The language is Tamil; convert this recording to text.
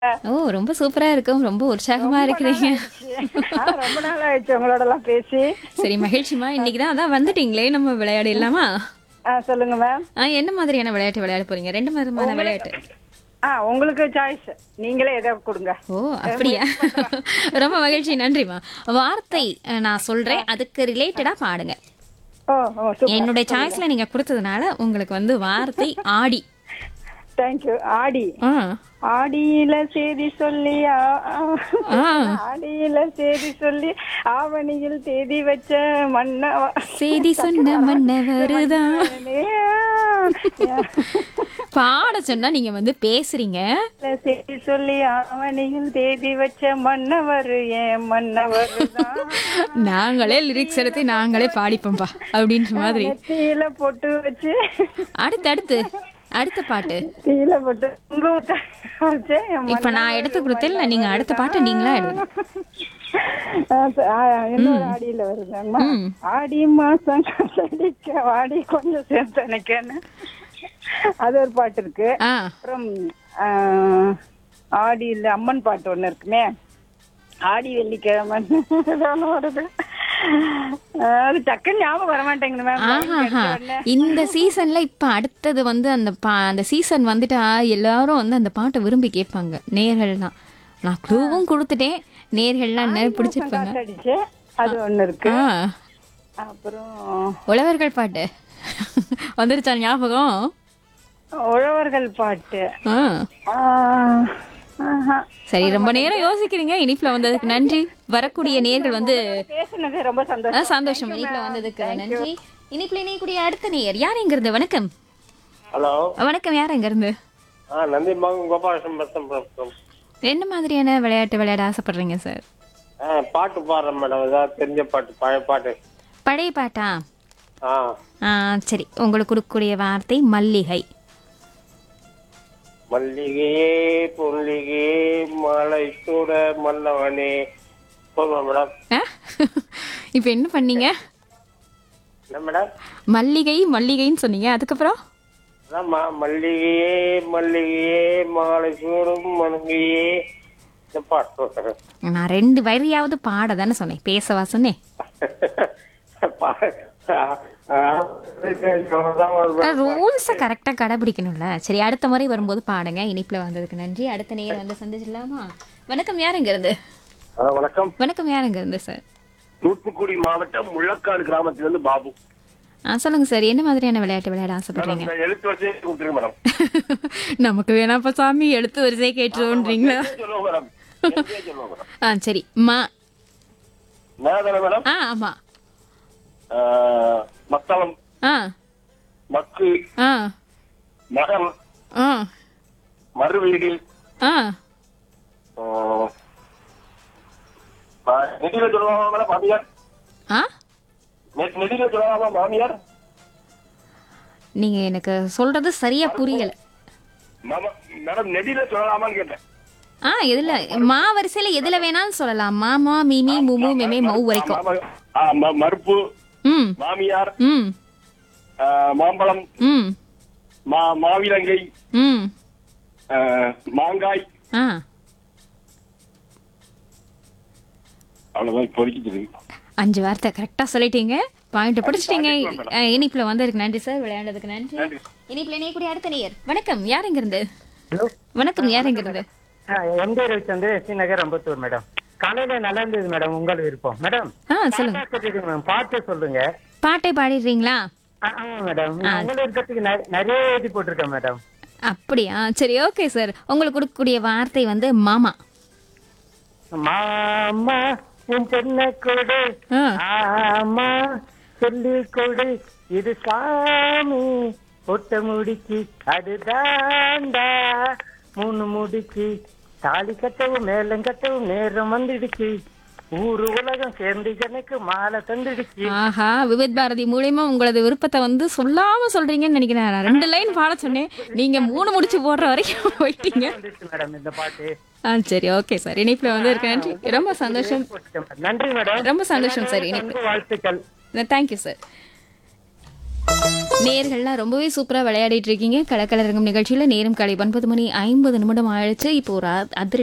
ஓ ரொம்ப சூப்பரா இருக்கும் ரொம்ப உற்சாகமா இருக்கிறீங்க ஆ, ரொம்ப நாள் ஆயிடுச்சு உங்களோட எல்லாம் பேசி சரி மகிழ்ச்சிமா இன்னைக்கு தான் அதான் வந்துட்டீங்களே நம்ம விளையாட இல்லாமா ஆ, சொல்லுங்க மேம் ஆ, என்ன மாதிரியான விளையாட்டு விளையாட போறீங்க ரெண்டு விதமான விளையாட்டு ஆ உங்களுக்கு சாய்ஸ் நீங்களே எதை கொடுங்க ஓ அப்படியா ரொம்ப மகிழ்ச்சி நன்றிமா வார்த்தை அஹ், நான் சொல்றேன் அதுக்கு ரிலேட்டடா பாடுங்க ஓ ஓ சூப்பர் என்னுடைய சாய்ஸ்ல நீங்க கொடுத்ததுனால உங்களுக்கு வந்து வார்த்தை ஆடி தேங்க்யூ ஆடி ஆ ஆடியில செய்தி சொல்லி ஆ- ஆ- ஆ. ஆடியில செய்தி சொல்லி ஆவணியில் தேதி வச்ச மன்ன செய்தி சொன்ன மன்னவருதான் பாட சொன்னா நீங்க வந்து பேசுறீங்க செய்தி சொல்லி ஆவணியில் தேதி வச்ச மன்னவர் ஏன் மன்னவர் நாங்களே லிரிக்ஸ் எடுத்து நாங்களே பாடிப்போம்பா அப்படின்ற மாதிரி நெத்தியில பொட்டு வச்சு அடுத்து அடுத்து அடுத்த பாட்டு தீல போட்டு குங்குமத்தை வச்சு என் இப்ப நான் எடுத்து கொடுத்தேன்ல நீங்க அடுத்த பாட்டு நீங்களா எடுங்க ஆ, ச- ஆ, இன்னொரு ஆடியில வருதுங்கம்மா ம். ஆடி மாசம் கசடிக்க வாடி கொஞ்சம் சேர்த்து நினைக்கன்னு அது ஒரு பாட்டு இருக்கு ஆ அப்புறம் ஆ, ஆடியில அம்மன் பாட்டு ஒண்ணு இருக்குமே ஆடி வெள்ளிக்கிழமை ஏதோ ஒண்ணு வருது ஆ, அது டக்குன்னு ஞாபகம் வர மாட்டேங்குது மேம் ஆஹாஹா இந்த சீசன்ல இப்ப அடுத்தது வந்து அந்த பா அந்த சீசன் வந்துட்டா எல்லாரும் வந்து அந்த பாட்டை விரும்பி கேட்பாங்க நேர்கள்லாம் நான் க்ளூவும் கொடுத்துட்டேன் நேர்கள்லாம் என்ன பிடிச்சிருப்பாங்க அடிச்சு அது ஒண்ணு இருக்கு ஆ அப்புறம் உழவர்கள் பாட்டு வந்துருச்சா ஞாபகம் உழவர்கள் பாட்டு ஆ ஆ, ஆஹா. சரி ரொம்ப நேரம் யோசிக்கிறீங்க இனிப்புல வந்ததுக்கு நன்றி வரக்கூடிய நேர்கள் வந்து பேசுனது ரொம்ப ஆ, சந்தோஷம் சந்தோஷம் இனிப்புல வந்ததுக்கு நன்றி இனிப்புல இணையக்கூடிய அடுத்த நேயர் யார் எங்க இருந்து வணக்கம் ஹலோ வணக்கம் யார் எங்க இருந்து ஆ நந்தி மகன் கோபாலகிருஷ்ணன் பேசுறேன் என்ன மாதிரியான விளையாட்டு விளையாட ஆசைப்படுறீங்க சார் ஆ பாட்டு பாடுறேன் மேடம் ஏதாவது தெரிஞ்ச பாட்டு பழைய பாட்டு பழைய பாட்டா ஆ ஆ, சரி உங்களுக்கு கொடுக்கக்கூடிய வார்த்தை மல்லிகை மல்லிகையே புல்லிகையே மலை சூட மன்னவனே சொல்லுவேன் மேடம் ஆ? இப்ப என்ன பண்ணீங்க என்ன மேடம் மல்லிகை மல்லிகைன்னு சொன்னீங்க அதுக்கப்புறம் அதாம்மா மல்லிகையே மல்லிகையே மாலை சூடும் மனுகையே இந்த பாட்டு சொல்றேன் நான் ரெண்டு வரியாவது பாட தானே சொன்னேன் பேசவா சொன்னேன் பா- ஆ, ஆ, அவ்வளவுதான் வருவேன். ரூல்ஸை கரெக்டாக கடைபிடிக்கணும்ல சரி அடுத்த முறை வரும்போது பாடுங்க இனிப்புல வந்ததுக்கு நன்றி அடுத்த நேரம் வந்து சந்திச்சிடலாமா வணக்கம் யாருங்க இருந்து ஆ, வணக்கம் வணக்கம் யாருங்க இருந்து சார் தூத்துக்குடி மாவட்டம் முள்ளக்காடு கிராமத்திலிருந்து பாபு ஆ சொல்லுங்க சார் என்ன மாதிரியான விளையாட்டு விளையாட ஆசைப்படுறீங்க மேடம், எழுத்து வரிசையை கொடுத்துருங்க மேடம் நமக்கு வேணாப்பா சாமி எழுத்து வரிசையை கேட்டுருவோன்றீங்களா சொல்லுவோம் மேடம் எழுத்தே சொல்லுவோம் மேடம் ஆ சரி மா மேதான மேடம் ஆ ஆமா ஆ, மத்தளம் ஆ மக்கு ஆ மகன் ஆ மறுவீடு ஆ ஆ, ஆ, நெடில சொல்லுவாங்க மேடம் மாமியார் ஆ நெ- நெடில சொல்லுவாங்க மாமியார் நீங்க எனக்கு சொல்றது சரியா புரியல மாமா மேடம் நெடில சொல்லலாமான்னு கேட்டேன் ஆ எதுல மா வரிசையில எதுல வேணாலும் சொல்லலாம் மாமா மிமி முமு மெமே மௌ வரைக்கும் மாமா- ஆ, ம- மறுப்பு ம் மாமியார் ம் ஆ, மாம்பழம் ம் மா மாவிலங்கை ம் ஆ, மாங்காய் ஆ அவ்வளவுதான் இப்போதைக்கு தெரியும் அஞ்சு வார்த்தை கரெக்டா சொல்லிட்டீங்க பாயிண்ட் பிடிச்சிட்டீங்க அஹ், இனிப்புல வந்ததுக்கு நன்றி சார் விளையாண்டதுக்கு நன்றி இனிப்புல இணையக்கூடிய அடுத்த நேயர் வணக்கம் யார் எங்க இருந்து ஹலோ வணக்கம் யார் எங்க இருந்து MT Ravichandra ST Nagar Ambattur madam காலையில நல்லா இருந்தது மேடம் உங்கள் விருப்பம் மேடம் ஆ சொல்லுங்க பாட்டா சொல்லிடுங்க மேடம் பாட்டு சொல்லுங்க பாட்டை பாடிடுறீங்களா ஆ, ஆமா மேடம் உங்களை இருக்கிறதுக்கு நெ- நிறைய எழுதி போட்டிருக்கேன் மேடம் அப்படியா சரி ஓகே சார் உங்களுக்கு கொடுக்கக்கூடிய வார்த்தை வந்து மாமா மாமா உன் சென்ன கொடு ஆ. ஆமா சொல்லி கொடு இது சாமி பொட்ட முடிச்சு அது தாண்டா மூணு முடிச்சு தாலி கட்டவும் மேலம் கட்டவும் நேரம் வந்துடுச்சு ஊரு உலகம் சேர்ந்து எனக்கு மாலை தந்துடுச்சு ஆஹா விவித் பாரதி மூலியமா உங்களது விருப்பத்தை வந்து சொல்லாம சொல்றீங்கன்னு நினைக்கிறேன் நான் ரெண்டு லைன் பாட சொன்னேன் நீங்க மூணு முடிச்சு போடுற வரைக்கும் போயிட்டீங்க வந்துடுச்சு மேடம் இந்த பாட்டு ஆ சரி ஓகே சார் இனிப்புல வந்து இருக்க நன்றி ரொம்ப சந்தோஷம் போட்டுட்டேன் madam. நன்றி மேடம் ரொம்ப சந்தோஷம் சார் இனிப்பு வாழ்த்துக்கள் தேங்க்யூ சார் நேர்கள்லாம் ரொம்பவே சூப்பரா விளையாடிட்டு இருக்கீங்க கலக்கலரங்கம் நிகழ்ச்சியில நேரம் காலை ஒன்பது மணி ஐம்பது நிமிடம் ஆயிடுச்சு இப்போ ஒரு அ- அதிர